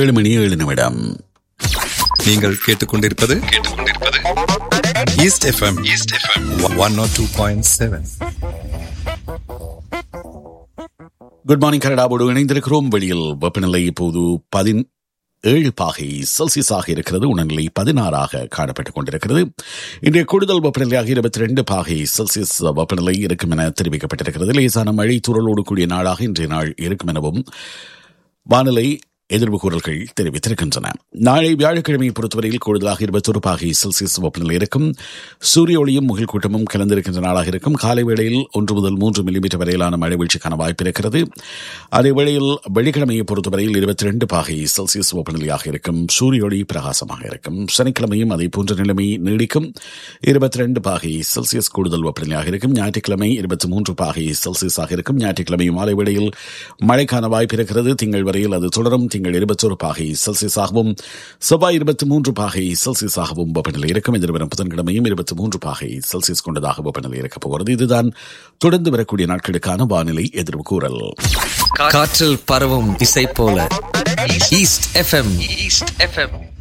ஏழு மணி ஏழு நிமிடம் நீங்கள் கேட்டுக்கொண்டிருப்பது கேட்டுக்கொண்டிருப்பது East FM East FM one nought two point seven good morning கனடாவோடு இணைந்திருக்கிறோம் வெளியில் வெப்பநிலை இப்போது பதின் ஏழு பாகை செல்சியஸாக இருக்கிறது உணர்நிலை பதினாறாக காணப்பட்டுக் கொண்டிருக்கிறது இன்றைய கூடுதல் வெப்பநிலையாக இருபத்தி ரெண்டு பாகை செல்சியஸ் வெப்பநிலை இருக்கும் என தெரிவிக்கப்பட்டிருக்கிறது லேசான மழை தூறலோடு கூடிய நாளாக இன்றைய நாள் இருக்கும் எனவும் வானிலை எதிர்வு கூறல்கள் தெரிவித்திருக்கின்றன நாளை வியாழக்கிழமையை பொறுத்தவரையில் கூடுதலாக இருபத்தொரு பாகை செல்சியஸ் வெப்பநிலை இருக்கும் சூரிய ஒளியும் முகில் கூட்டமும் கலந்திருக்கின்ற நாளாக இருக்கும் காலை வேளையில் ஒன்று முதல் மூன்று மில்லிமீட்டர் வரையிலான மழை வீழ்ச்சிக்கான வாய்ப்பு இருக்கிறது அதே வேளையில் வெள்ளிக்கிழமையை பொறுத்தவரையில் இருபத்தி ரெண்டு பாகை செல்சியஸ் வெப்பநிலையாக இருக்கும் சூரிய ஒளி பிரகாசமாக இருக்கும் சனிக்கிழமையும் அதே போன்ற நிலைமை நீடிக்கும் இருபத்தி ரெண்டு பாகை செல்சியஸ் கூடுதல் வெப்பநிலையாக இருக்கும் ஞாயிற்றுக்கிழமை இருபத்தி மூன்று பாகை செல்சியஸாக இருக்கும் ஞாயிற்றுக்கிழமை மாலை வேளையில் மழைக்கான வாய்ப்பு இருக்கிறது திங்கள் வரையில் அது தொடரும் திங்கள் இருபத்தொரு பாகை செல்சியஸாகவும் செவ்வாய் இருபத்தி மூன்று பாகை செல்சியஸாகவும் வெப்பநிலை இருக்கும் எதிர்வரும் புதன்கிழமையும் இருபத்தி மூன்று பாகை செல்சியஸ் கொண்டதாக வெப்பநிலை இருக்கப் போகிறது இதுதான் தொடர்ந்து வரக்கூடிய நாட்களுக்கான வானிலை எதிர்வு கூறல் காற்றில் பரவும் இசை போல ஈஸ்ட் எஃப்எம் ஈஸ்ட் எஃப்எம்